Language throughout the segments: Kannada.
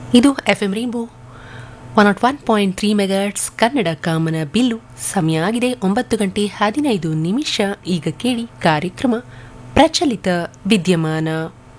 ಇದು F M Rainbow one nought one point three megahertz Kannada ಕಾಮನ ಬಿಲ್ಲು ಸಮಯ ಆಗಿದೆ ಒಂಬತ್ತು ಗಂಟೆ ಹದಿನೈದು ನಿಮಿಷ ಈಗ ಕೇಳಿ ಕಾರ್ಯಕ್ರಮ ಪ್ರಚಲಿತ ವಿದ್ಯಮಾನ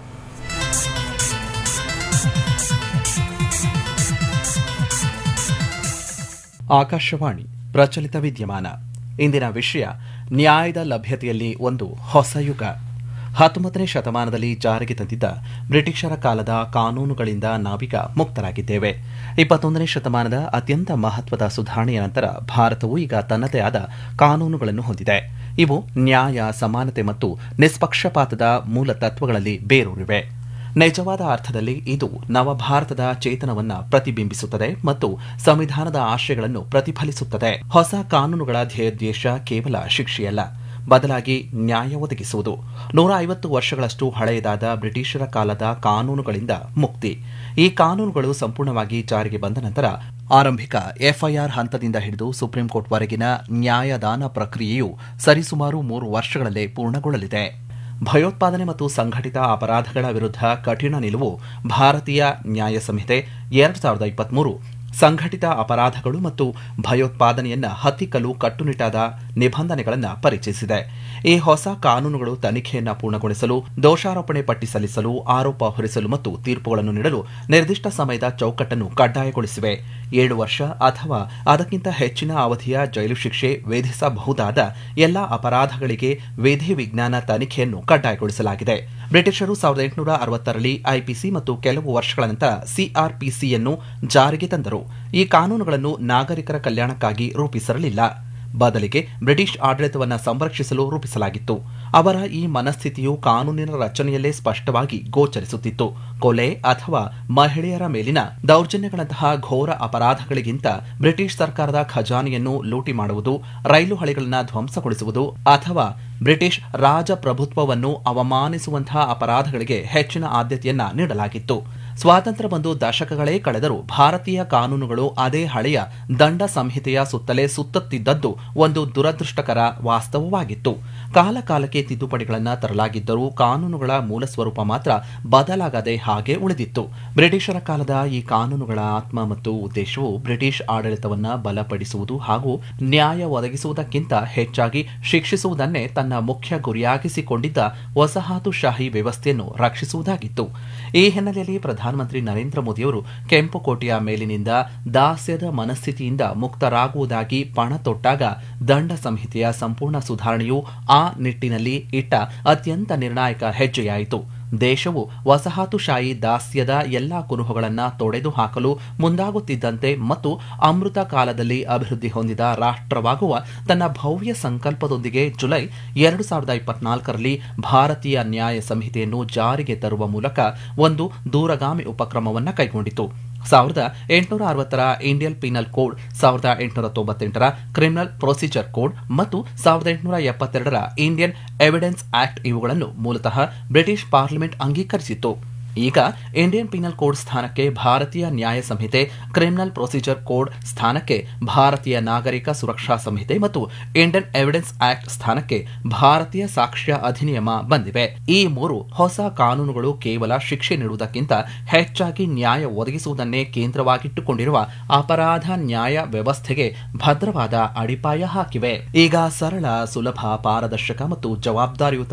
ಆಕಾಶವಾಣಿ ಪ್ರಚಲಿತ ವಿದ್ಯಮಾನ ಇಂದಿನ ವಿಷಯ ನ್ಯಾಯದ ಲಭ್ಯತೆಯಲ್ಲಿ ಒಂದು ಹೊಸ ಯುಗ ಹತ್ತೊಂಬತ್ತನೇ ಶತಮಾನದಲ್ಲಿ ಜಾರಿಗೆ ತಂದಿದ್ದ ಬ್ರಿಟಿಷರ ಕಾಲದ ಕಾನೂನುಗಳಿಂದ ನಾವೀಗ ಮುಕ್ತರಾಗಿದ್ದೇವೆ ಇಪ್ಪತ್ತೊಂದನೇ ಶತಮಾನದ ಅತ್ಯಂತ ಮಹತ್ವದ ಸುಧಾರಣೆಯ ನಂತರ ಭಾರತವು ಈಗ ತನ್ನದೇ ಆದ ಕಾನೂನುಗಳನ್ನು ಹೊಂದಿದೆ ಇವು ನ್ಯಾಯ ಸಮಾನತೆ ಮತ್ತು ನಿಷ್ಪಕ್ಷಪಾತದ ಮೂಲ ತತ್ವಗಳಲ್ಲಿ ಬೇರೂರಿವೆ ನಿಜವಾದ ಅರ್ಥದಲ್ಲಿ ಇದು ನವಭಾರತದ ಚೇತನವನ್ನ ಪ್ರತಿಬಿಂಬಿಸುತ್ತದೆ ಮತ್ತು ಸಂವಿಧಾನದ ಆಶಯಗಳನ್ನು ಪ್ರತಿಫಲಿಸುತ್ತದೆ ಹೊಸ ಕಾನೂನುಗಳ ಧ್ಯೇಯೋದ್ದೇಶ ಕೇವಲ ಶಿಕ್ಷೆಯಲ್ಲ ಬದಲಾಗಿ ನ್ಯಾಯ ಒದಗಿಸುವುದು ನೂರ ಐವತ್ತು ವರ್ಷಗಳಷ್ಟು ಹಳೆಯದಾದ ಬ್ರಿಟಿಷರ ಕಾಲದ ಕಾನೂನುಗಳಿಂದ ಮುಕ್ತಿ ಈ ಕಾನೂನುಗಳು ಸಂಪೂರ್ಣವಾಗಿ ಜಾರಿಗೆ ಬಂದ ನಂತರ ಆರಂಭಿಕ ಎಫ್ಐಆರ್ ಹಂತದಿಂದ ಹಿಡಿದು ಸುಪ್ರೀಂ ಕೋರ್ಟ್ವರೆಗಿನ ನ್ಯಾಯದಾನ ಪ್ರಕ್ರಿಯೆಯು ಸರಿಸುಮಾರು ಮೂರು ವರ್ಷಗಳಲ್ಲೇ ಪೂರ್ಣಗೊಳ್ಳಲಿದೆ ಭಯೋತ್ಪಾದನೆ ಮತ್ತು ಸಂಘಟಿತ ಅಪರಾಧಗಳ ವಿರುದ್ಧ ಕಠಿಣ ನಿಲುವು ಭಾರತೀಯ ನ್ಯಾಯ ಸಂಹಿತೆ ಎರಡು ಸಾವಿರದ ಇಪ್ಪತ್ಮೂರು ಸಂಘಟಿತ ಅಪರಾಧಗಳು ಮತ್ತು ಭಯೋತ್ಪಾದನೆಯನ್ನ ಹತ್ತಿಕ್ಕಲು ಕಟ್ಟುನಿಟ್ಟಾದ ನಿಬಂಧನೆಗಳನ್ನು ಪರಿಚಯಿಸಿದೆ ಈ ಹೊಸ ಕಾನೂನುಗಳು ತನಿಖೆಯನ್ನ ಪೂರ್ಣಗೊಳಿಸಲು ದೋಷಾರೋಪಣೆ ಪಟ್ಟಿ ಸಲ್ಲಿಸಲು ಆರೋಪ ಹೊರಿಸಲು ಮತ್ತು ತೀರ್ಪುಗಳನ್ನು ನೀಡಲು ನಿರ್ದಿಷ್ಟ ಸಮಯದ ಚೌಕಟ್ಟನ್ನು ಕಡ್ಡಾಯಗೊಳಿಸಿವೆ ಏಳು ವರ್ಷ ಅಥವಾ ಅದಕ್ಕಿಂತ ಹೆಚ್ಚಿನ ಅವಧಿಯ ಜೈಲು ಶಿಕ್ಷೆ ವಿಧಿಸಬಹುದಾದ ಎಲ್ಲಾ ಅಪರಾಧಗಳಿಗೆ ವಿಧಿ ವಿಜ್ಞಾನ ತನಿಖೆಯನ್ನು ಕಡ್ಡಾಯಗೊಳಿಸಲಾಗಿದೆ ಬ್ರಿಟಿಷರು ಸಾವಿರದ ಎಂಟುನೂರ ಅರವತ್ತರಲ್ಲಿ ಐಪಿಸಿ ಮತ್ತು ಕೆಲವು ವರ್ಷಗಳ ನಂತರ ಸಿಆರ್ಪಿಸಿಯನ್ನು ಜಾರಿಗೆ ತಂದರು ಈ ಕಾನೂನುಗಳನ್ನು ನಾಗರಿಕರ ಕಲ್ಯಾಣಕ್ಕಾಗಿ ರೂಪಿಸಿರಲಿಲ್ಲ ಬದಲಿಗೆ ಬ್ರಿಟಿಷ್ ಆಡಳಿತವನ್ನು ಸಂರಕ್ಷಿಸಲು ರೂಪಿಸಲಾಗಿತ್ತು ಅವರ ಈ ಮನಸ್ಥಿತಿಯು ಕಾನೂನಿನ ರಚನೆಯಲ್ಲೇ ಸ್ಪಷ್ಟವಾಗಿ ಗೋಚರಿಸುತ್ತಿತ್ತು ಕೊಲೆ ಅಥವಾ ಮಹಿಳೆಯರ ಮೇಲಿನ ದೌರ್ಜನ್ಯಗಳಂತಹ ಘೋರ ಅಪರಾಧಗಳಿಗಿಂತ ಬ್ರಿಟಿಷ್ ಸರ್ಕಾರದ ಖಜಾನೆಯನ್ನು ಲೂಟಿ ಮಾಡುವುದು ರೈಲು ಹಳಿಗಳನ್ನು ಧ್ವಂಸಗೊಳಿಸುವುದು ಅಥವಾ ಬ್ರಿಟಿಷ್ ರಾಜಪ್ರಭುತ್ವವನ್ನು ಅವಮಾನಿಸುವಂತಹ ಅಪರಾಧಗಳಿಗೆ ಹೆಚ್ಚಿನ ಆದ್ಯತೆಯನ್ನ ನೀಡಲಾಗಿತ್ತು ಸ್ವಾತಂತ್ರ್ಯ ಬಂದು ದಶಕಗಳೇ ಕಳೆದರೂ ಭಾರತೀಯ ಕಾನೂನುಗಳು ಅದೇ ಹಳೆಯ ದಂಡ ಸಂಹಿತೆಯ ಸುತ್ತಲೇ ಸುತ್ತುತ್ತಿದ್ದದ್ದು ಒಂದು ದುರದೃಷ್ಟಕರ ವಾಸ್ತವವಾಗಿತ್ತು ಕಾಲ ಕಾಲಕ್ಕೆ ತಿದ್ದುಪಡಿಗಳನ್ನು ತರಲಾಗಿದ್ದರೂ ಕಾನೂನುಗಳ ಮೂಲ ಸ್ವರೂಪ ಮಾತ್ರ ಬದಲಾಗದೆ ಹಾಗೆ ಉಳಿದಿತ್ತು ಬ್ರಿಟಿಷರ ಕಾಲದ ಈ ಕಾನೂನುಗಳ ಆತ್ಮ ಮತ್ತು ಉದ್ದೇಶವು ಬ್ರಿಟಿಷ್ ಆಡಳಿತವನ್ನ ಬಲಪಡಿಸುವುದು ಹಾಗೂ ನ್ಯಾಯ ಒದಗಿಸುವುದಕ್ಕಿಂತ ಹೆಚ್ಚಾಗಿ ಶಿಕ್ಷಿಸುವುದನ್ನೇ ತನ್ನ ಮುಖ್ಯ ಗುರಿಯಾಗಿಸಿಕೊಂಡಿದ್ದ ವಸಾಹತುಶಾಹಿ ವ್ಯವಸ್ಥೆಯನ್ನು ರಕ್ಷಿಸುವುದಾಗಿತ್ತು ಈ ಹಿನ್ನೆಲೆಯಲ್ಲಿ ಪ್ರಧಾನಮಂತ್ರಿ ನರೇಂದ್ರ ಮೋದಿಯವರು ಕೆಂಪುಕೋಟೆಯ ಮೇಲಿನಿಂದ ದಾಸ್ಯದ ಮನಸ್ಥಿತಿಯಿಂದ ಮುಕ್ತರಾಗುವುದಾಗಿ ಪಣ ತೊಟ್ಟಾಗ ದಂಡ ಸಂಹಿತೆಯ ಸಂಪೂರ್ಣ ಸುಧಾರಣೆಯು ಆ ನಿಟ್ಟಿನಲ್ಲಿ ಇಟ್ಟ ಅತ್ಯಂತ ನಿರ್ಣಾಯಕ ಹೆಜ್ಜೆಯಾಯಿತು ದೇಶವು ವಸಾಹತುಶಾಹಿ ದಾಸ್ಯದ ಎಲ್ಲಾ ಕುರುಹುಗಳನ್ನು ತೊಡೆದು ಹಾಕಲು ಮುಂದಾಗುತ್ತಿದ್ದಂತೆ ಮತ್ತು ಅಮೃತ ಕಾಲದಲ್ಲಿ ಅಭಿವೃದ್ಧಿ ಹೊಂದಿದ ರಾಷ್ಟ್ರವಾಗುವ ತನ್ನ ಭವ್ಯ ಸಂಕಲ್ಪದೊಂದಿಗೆ ಜುಲೈ ಎರಡು ಸಾವಿರದ ಇಪ್ಪತ್ನಾಲ್ಕರಲ್ಲಿ ಭಾರತೀಯ ನ್ಯಾಯ ಸಂಹಿತೆಯನ್ನು ಜಾರಿಗೆ ತರುವ ಮೂಲಕ ಒಂದು ದೂರಗಾಮಿ ಉಪಕ್ರಮವನ್ನು ಕೈಗೊಂಡಿತು ಸಾವಿರದ ಎಂಟುನೂರ ಅರವತ್ತರ ಇಂಡಿಯನ್ ಪೀನಲ್ ಕೋಡ್ ಸಾವಿರದ ಎಂಟುನೂರ ತೊಂಬತ್ತೆಂಟರ ಕ್ರಿಮಿನಲ್ ಪ್ರೊಸೀಜರ್ ಕೋಡ್ ಮತ್ತು ಸಾವಿರದ ಎಂಟುನೂರ ಎಪ್ಪತ್ತೆರಡರ ಇಂಡಿಯನ್ ಎವಿಡೆನ್ಸ್ ಆಕ್ಟ್ ಇವುಗಳನ್ನು ಮೂಲತಃ ಬ್ರಿಟಿಷ್ ಪಾರ್ಲಿಮೆಂಟ್ ಅಂಗೀಕರಿಸಿತ್ತು ಈಗ ಇಂಡಿಯನ್ ಪೀನಲ್ ಕೋಡ್ ಸ್ಥಾನಕ್ಕೆ ಭಾರತೀಯ ನ್ಯಾಯ ಸಂಹಿತೆ ಕ್ರಿಮಿನಲ್ ಪ್ರೊಸೀಜರ್ ಕೋಡ್ ಸ್ಥಾನಕ್ಕೆ ಭಾರತೀಯ ನಾಗರಿಕ ಸುರಕ್ಷಾ ಸಂಹಿತೆ ಮತ್ತು ಇಂಡಿಯನ್ ಎವಿಡೆನ್ಸ್ ಆಕ್ಟ್ ಸ್ಥಾನಕ್ಕೆ ಭಾರತೀಯ ಸಾಕ್ಷ್ಯ ಅಧಿನಿಯಮ ಬಂದಿವೆ ಈ ಮೂರು ಹೊಸ ಕಾನೂನುಗಳು ಕೇವಲ ಶಿಕ್ಷೆ ನೀಡುವುದಕ್ಕಿಂತ ಹೆಚ್ಚಾಗಿ ನ್ಯಾಯ ಒದಗಿಸುವುದನ್ನೇ ಕೇಂದ್ರವಾಗಿಟ್ಟುಕೊಂಡಿರುವ ಅಪರಾಧ ನ್ಯಾಯ ವ್ಯವಸ್ಥೆಗೆ ಭದ್ರವಾದ ಅಡಿಪಾಯ ಹಾಕಿವೆ ಈಗ ಸರಳ ಸುಲಭ ಪಾರದರ್ಶಕ ಮತ್ತು ಜವಾಬ್ದಾರಿಯುತ